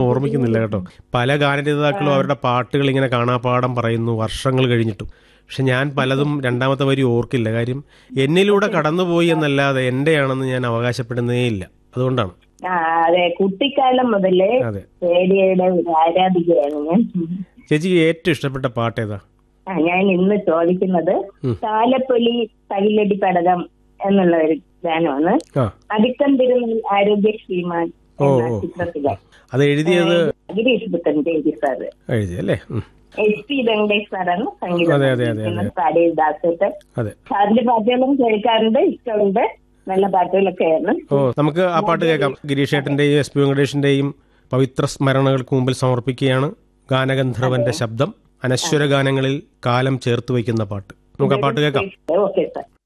ഓർമ്മിക്കുന്നില്ല കേട്ടോ പല ഗാനരചയിതാക്കളും അവരുടെ പാട്ടുകൾ ഇങ്ങനെ കാണാപ്പാടം പറയുന്നു വർഷങ്ങൾ കഴിഞ്ഞിട്ടും പക്ഷെ ഞാൻ പലതും രണ്ടാമത്തെ വരി ഓർക്കില്ല കാര്യം എന്നിലൂടെ കടന്നുപോയി എന്നല്ലാതെ എന്റെയാണെന്ന് ഞാൻ അവകാശപ്പെടുന്നേ ഇല്ല അതുകൊണ്ടാണ് ആ അതെ കുട്ടിക്കാലം മുതലേ അതെ റേഡിയോയുടെ ഒരു ആരാധികയാണ് ഞാൻ ചേച്ചിക്ക് ഏറ്റവും ഇഷ്ടപ്പെട്ട പാട്ട് ഏതാ ആ, ഞാൻ ഇന്ന് ചോദിക്കുന്നത് ഉം. താലപ്പൊലി തകിലടി പടകം എന്നുള്ള ഒരു ഗാനമാണ് ആ അടിക്കം തിരുമൽ ആരോഗ്യശ്രീമാൻ ഓ, എന്ന ഓ. ചിത്രത്തിലെ അത് എഴുതിയത് ഗിരീഷ് പുത്തൻചേരി സാറ് എഴുതി അല്ലേ ഉം. എച്ച് പി വെങ്കടേഷ് സാറാണ് സംഗീതം അതെ, അതെ, അതെ, നൽകിയിരിക്കുന്നത്. പാടിയ ദാസേട്ട് അതെ സാറിന്റെ പാട്ടുകളും കേൾക്കാറുണ്ട് ഇഷ്ടമുണ്ട് നല്ല പാട്ടുകളൊക്കെയാണ് ഓ നമുക്ക് ആ പാട്ട് കേൾക്കാം ഗിരീഷ് ഏട്ടന്റെയും എസ് പി വെങ്കടേഷിന്റെയും പവിത്ര സ്മരണകൾക്ക് മുമ്പിൽ സമർപ്പിക്കുകയാണ് ഗാനഗന്ധർവന്റെ ശബ്ദം അനശ്വര ഗാനങ്ങളിൽ കാലം ചേർത്ത് വയ്ക്കുന്ന പാട്ട് നമുക്ക് ആ പാട്ട് കേൾക്കാം ഓക്കെ സാർ